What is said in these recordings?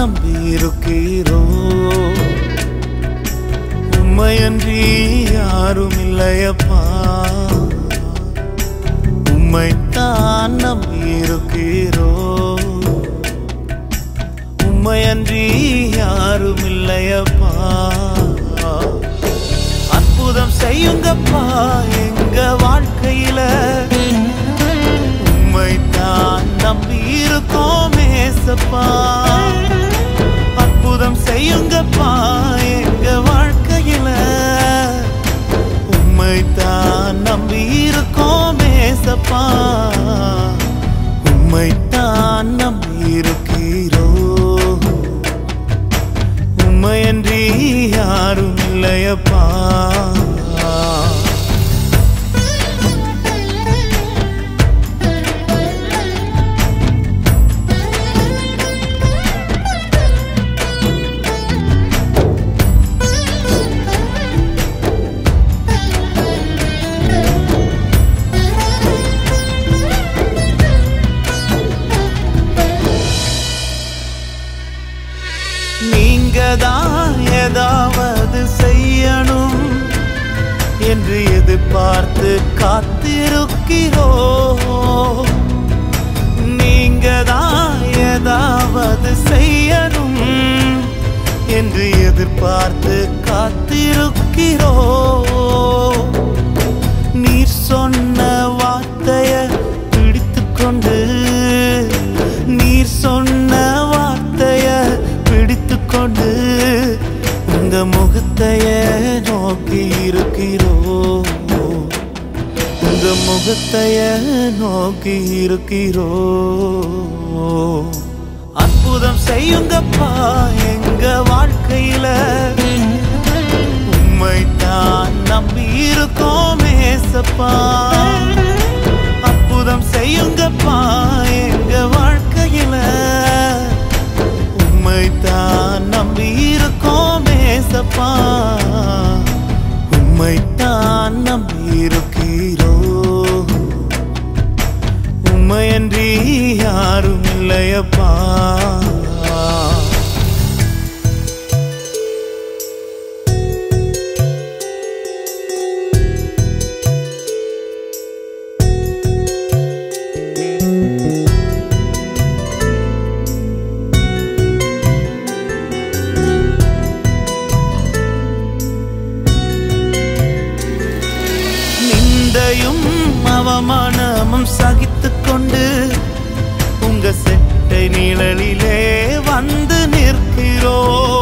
நம்பியிருக்கிறோ உம்மையன்றி யாரும் இல்லையப்பா உம்மைத்தான் நம்பியிருக்கிறோ உம்மையன்றி யாரும் இல்லையப்பா அற்புதம் செய்யுங்கப்பா எங்க வாழ்க்கையில உம்மைத்தான் நம்பி இருக்கோம் ஏசப்பா அற்புதம் செய்யுங்கப்பா எங்க வாழ்க்கையில உம்மைத்தான் நம்பி இருக்கோம் ஏசப்பா உம்மைத்தான் நம்பி இருக்கிறோ உம்மையன்றி யாரும் இல்லையப்பா நீங்க தான் ஏதாவது செய்யணும் என்று எதிர்பார்த்து காத்திருக்கிறோ நீங்க தான் ஏதாவது செய்யணும் என்று எதிர்பார்த்து காத்திருக்கிறோ நீர் சொன்ன வார்த்தைய பிடித்துக்கொண்டு நீர் சொன்ன வார்த்தைய பிடித்துக்கொண்டு உங்க முகத்தைய நோக்கி இருக்கிறோ உங்க முகத்தைய நோக்கி இருக்கிறோ அற்புதம் செய்யுங்கப்பா எங்க வாழ்க்கையில உம்மைத்தான் நம்பி இருக்கோம் ஏசப்பா அற்புதம் செய்யுங்கப்பா எங்க வாழ்க்கையில உம்மைத்தான் நம்பி இருக்கோம் ஏசப்பா உம்மைத்தான் நம்பி இருக்கிறோ உம்மையன்றி யாரும் இல்லையப்பா நிந்தையும் அவமானமும் சகித்துக் கொண்டு உங்க செட்டை நிழலிலே வந்து நிற்கிறோ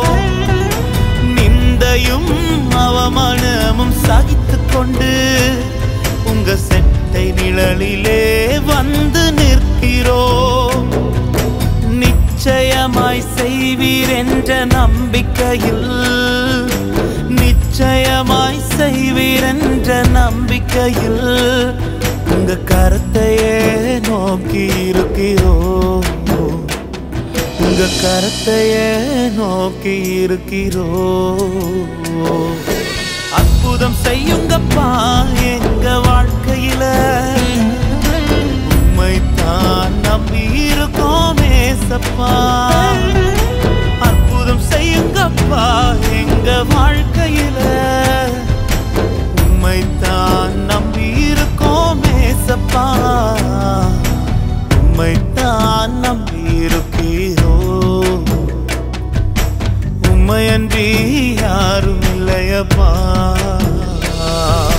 நிந்தையும் அவமானமும் சகித்துக் கொண்டு உங்க செட்டை நிழலிலே வந்து நிற்கிறோ நிச்சயமாய் செய்வீர் என்ற நம்பிக்கையில் நிச்சயமாய் செய்வீர் என்ற நம்பிக்கையில் உங்க கருத்தையே நோக்கி இருக்கிறோ உங்க கருத்தையே நோக்கி இருக்கிறோ அற்புதம் செய்யுங்கப்பா எங்க வாழ்க்கையில உம்மைத்தான் நம்பி இருக்கோம் ஏசப்பா அற்புதம் செய்யுங்கப்பா எங்க வாழ்க்கையில உம்மைத்தான் நம்பி இருக்கோம் ஏசப்பா உம்மைத்தான் நம்பி இருக்கிறோ உம்மையன்றி யாரும் இல்லையப்பா